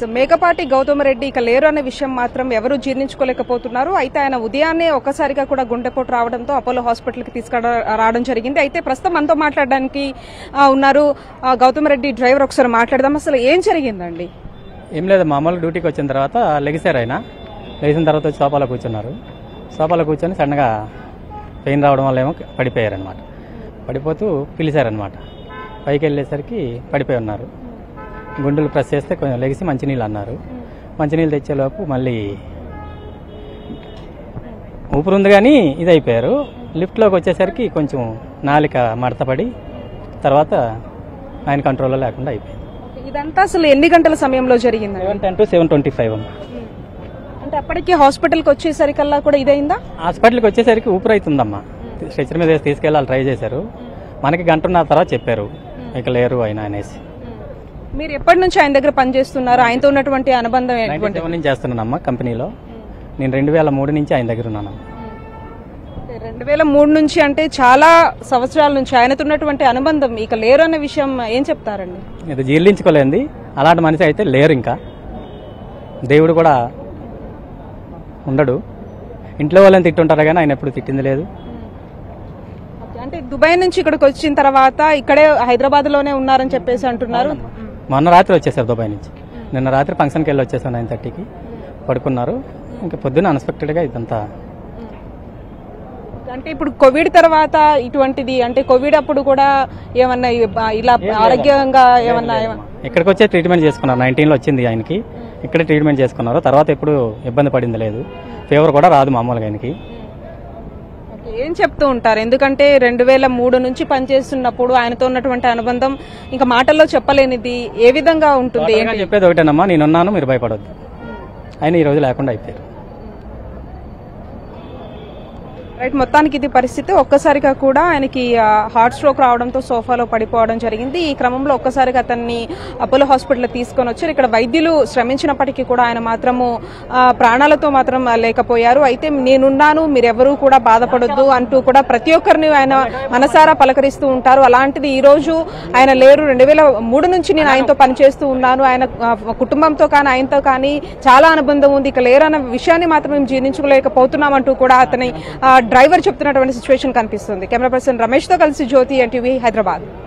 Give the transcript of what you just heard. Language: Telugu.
ఎస్ మేకపాటి గౌతమ్ రెడ్డి ఇక లేరు అనే విషయం మాత్రం ఎవరు జీర్ణించుకోలేకపోతున్నారు అయితే ఆయన ఉదయాన్నే ఒక్కసారిగా కూడా గుండెపోటు రావడంతో అపోలో హాస్పిటల్కి తీసుకురా రావడం జరిగింది అయితే ప్రస్తుతం మనతో మాట్లాడడానికి ఆ, ఉన్నారు ఆ, గౌతమ్ రెడ్డి డ్రైవర్ ఒకసారి మాట్లాడదాం అసలు ఏం జరిగిందండి ఏం లేదు మామూలు డ్యూటీకి వచ్చిన తర్వాత లెగిసారు ఆయన లేచిన తర్వాత వచ్చి సోఫాలో కూర్చున్నారు సోఫాలో కూర్చొని సడన్గా పెయిన్ రావడం వల్ల ఏమో పడిపోయారనమాట పడిపోతూ పిలిచారనమాట పైకి వెళ్ళేసరికి పడిపోయి ఉన్నారు గుండెలు ప్రెస్ చేస్తే కొంచెం లెగిసి మంచినీళ్ళు అన్నారు మంచినీళ్ళు తెచ్చేలోపు మళ్ళీ ఊపిరి ఉంది కానీ ఇది అయిపోయారు లిఫ్ట్లోకి వచ్చేసరికి కొంచెం నాలిక మడతపడి తర్వాత ఆయన కంట్రోల్లో లేకుండా అయిపోయింది ఇదంతా అసలు ఎన్ని గంటల సమయంలో జరిగిందండి seven ten to seven twenty five అంటే అప్పటికి హాస్పిటల్కి వచ్చేసరికల్లా కూడా ఇదైందా హాస్పిటల్కి వచ్చేసరికి ఊపిరి అవుతుందమ్మా స్ట్రెచర్ మీద వేసి తీసుకెళ్ళాలి ట్రై చేశారు మనకి గంటన్నర తర్వాత చెప్పారు ఇక లేరు ఆయన అనేసి మీరు ఎప్పటి నుంచి ఆయన దగ్గర పనిచేస్తున్నారు ఆయనతో ఉన్నటువంటి అనుబంధం నైన్టీ ఎటువంటి సెవెన్ నుంచి చేస్తున్నానమ్మా కంపెనీలో నేను రెండు వేల మూడు నుంచి ఆయన దగ్గర ఉన్నాను రెండు వేల మూడు నుంచి అంటే చాలా సంవత్సరాల నుంచి ఆయనతో ఉన్నటువంటి అనుబంధం ఇక లేరు అనే విషయం ఏం చెప్తారండి ఇది జీర్ణించుకోలేంది అలాంటి మనిషి అయితే లేరు ఇంకా దేవుడు కూడా ఉండడు ఇంట్లో వాళ్ళని తిట్టుంటారు కానీ ఆయన ఎప్పుడు తిట్టింది లేదు అంటే దుబాయ్ నుంచి ఇక్కడికి వచ్చిన తర్వాత ఇక్కడే హైదరాబాద్ లోనే ఉన్నారని చెప్పేసి అంటున్నారు మొన్న రాత్రి వచ్చేసారు దుబాయ్ నుంచి నిన్న రాత్రి ఫంక్షన్కి వెళ్ళి వచ్చేసాను నైన్ థర్టీకి పడుకున్నారు ఇంకా పొద్దున్న అన్ఎక్స్పెక్టెడ్గా ఇదంతా అంటే ఇప్పుడు కోవిడ్ తర్వాత ఇటువంటిది అంటే కోవిడ్ అప్పుడు కూడా ఏమన్నా ఇ- ఇలా ఆరోగ్యంగా ఏమన్నా ఏమన్నా- ఇక్కడికి వచ్చే ట్రీట్మెంట్ చేసుకున్నారు నైన్టీన్లో వచ్చింది ఆయనకి ఇక్కడే ట్రీట్మెంట్ చేసుకున్నారు తర్వాత ఎప్పుడు ఇబ్బంది పడింది లేదు ఫీవర్ కూడా రాదు మామూలుగా ఆయనకి ఓకే, ఏం చెప్తూ ఉంటారు ఎందుకంటే రెండు వేల మూడు నుంచి పనిచేస్తున్నప్పుడు ఆయనతో ఉన్నటువంటి అనుబంధం ఇంకా మాటల్లో చెప్పలేనిది ఏ విధంగా ఉంటుంది టోటల్గా చెప్పేది ఒకటేనమ్మా నేనున్నాను మీరు భయపడొద్దు ఆయన ఈ రోజు లేకుండా అయిపోయారు రైట్ మొత్తానికి ఇది పరిస్థితి ఒక్కసారిగా కూడా ఆయనకి ఆ, హార్ట్ స్ట్రోక్ రావడంతో సోఫాలో పడిపోవడం జరిగింది ఈ క్రమంలో ఒక్కసారిగా అతన్ని అపోలో హాస్పిటల్ తీసుకొని వచ్చారు ఇక్కడ వైద్యులు శ్రమించినప్పటికీ కూడా ఆయన మాత్రము ఆ, ప్రాణాలతో మాత్రం లేకపోయారు అయితే నేనున్నాను మీరెవరూ కూడా బాధపడొద్దు అంటూ కూడా ప్రతి ఒక్కరిని ఆయన మనసారా పలకరిస్తూ ఉంటారు అలాంటిది ఈ రోజు ఆయన లేరు రెండు వేల మూడు నుంచి నేను ఆయనతో పనిచేస్తూ ఉన్నాను ఆయన ఆ, కుటుంబంతో కానీ ఆయనతో కానీ చాలా అనుబంధం ఉంది ఇక లేరు అన్న విషయాన్ని మాత్రం మేము జీర్ణించుకోలేకపోతున్నామంటూ కూడా అతని ఆ, డ్రైవర్ చెప్తున్నటువంటి సిచ్యువేషన్ కనిపిస్తుంది కెమెరా పర్సన్ రమేష్ తో కలిసి జ్యోతి ఎన్టీవీ హైదరాబాద్